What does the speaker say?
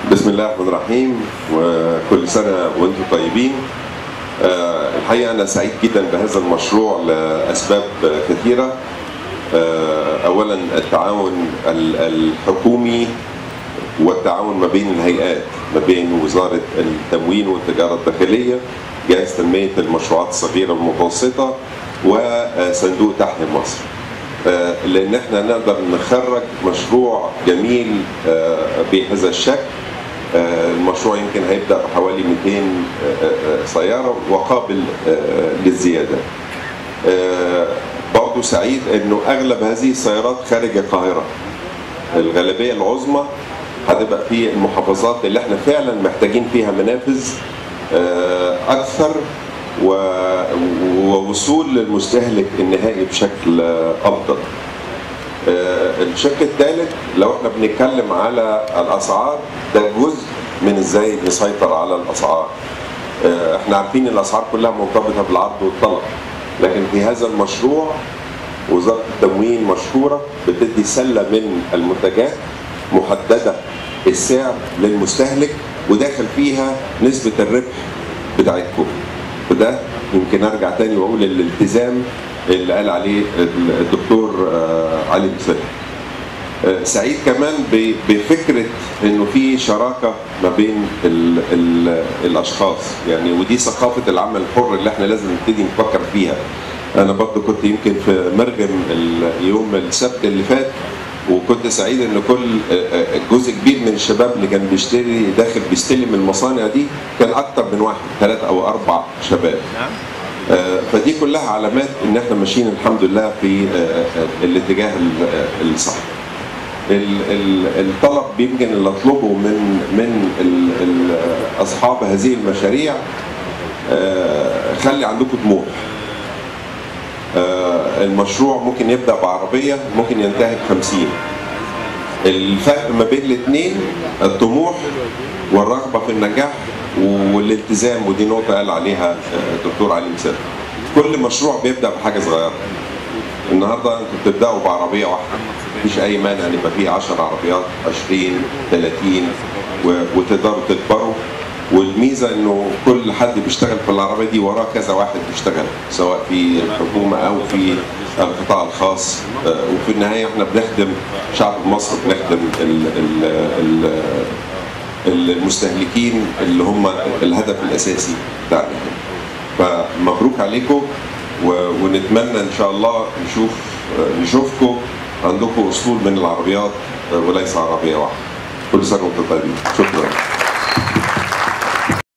بسم الله الرحمن الرحيم وكل سنة وانتم طيبين آه، الحقيقة أنا سعيد جدا بهذا المشروع لأسباب كثيرة آه، أولا التعاون ال- الحكومي والتعاون ما بين الهيئات ما بين وزارة التموين والتجارة الداخلية جهاز تنمية المشروعات الصغيرة والمتوسطة وصندوق تحيا مصر آه، لان احنا نقدر نخرج مشروع جميل آه، بهذا الشكل آه، المشروع يمكن هيبدا بحوالي 200 آه، آه، سياره وقابل آه، للزياده آه، برضو سعيد انه اغلب هذه السيارات خارج القاهره الغالبيه العظمى هتبقى في المحافظات اللي احنا فعلا محتاجين فيها منافذ آه، اكثر و- ووصول للمستهلك النهائي بشكل آه، افضل. آه، الشق الثالث لو احنا بنتكلم على الاسعار ده جزء من ازاي نسيطر على الاسعار. آه، احنا عارفين ان الاسعار كلها مرتبطه بالعرض والطلب لكن في هذا المشروع وزاره التموين مشهوره بتدي سله من المنتجات محدده السعر للمستهلك وداخل فيها نسبه الربح بتاعتكم وده يمكن ارجع تاني واقول الالتزام اللي قال عليه الدكتور آه، علي مسلم آه، سعيد كمان ب- بفكره انه في شراكه ما بين ال ال الاشخاص يعني ودي ثقافه العمل الحر اللي احنا لازم نبتدي نفكر فيها انا برضه كنت يمكن في مرغم اليوم السبت اللي فات وكنت سعيد ان كل آه، آه، جزء كبير من الشباب اللي كان بيشتري داخل بيستلم المصانع دي كان اكتر من واحد ثلاث او اربع شباب آه، فدي كلها علامات ان احنا ماشيين الحمد لله في آه، آه، الاتجاه ال- آه، الصح ال- ال- الطلب يمكن اللي اطلبه من من ال- ال- اصحاب هذه المشاريع آه، خلي عندكم طموح آه، المشروع ممكن يبدا بعربيه ممكن ينتهي ب 50 الفرق ما بين الاثنين الطموح والرغبه في النجاح والالتزام ودي نقطه قال عليها آه، الدكتور علي مسلم كل مشروع بيبدا بحاجه صغيره النهارده انتوا بتبداوا بعربيه واحده مفيش اي مانع ان يبقى فيه 10 عربيات 20 30 و- وتقدروا تكبروا والميزه انه كل حد بيشتغل في العربيه دي وراه كذا واحد بيشتغل سواء في الحكومه او في القطاع الخاص آه، وفي النهايه احنا بنخدم شعب مصر بنخدم ال ال ال المستهلكين اللي هم الهدف الاساسي بتاعنا فمبروك عليكم و- ونتمنى ان شاء الله نشوف نشوفكم عندكم اسطول من العربيات وليس عربيه واحده كل سنه وانتم طيبين شكرا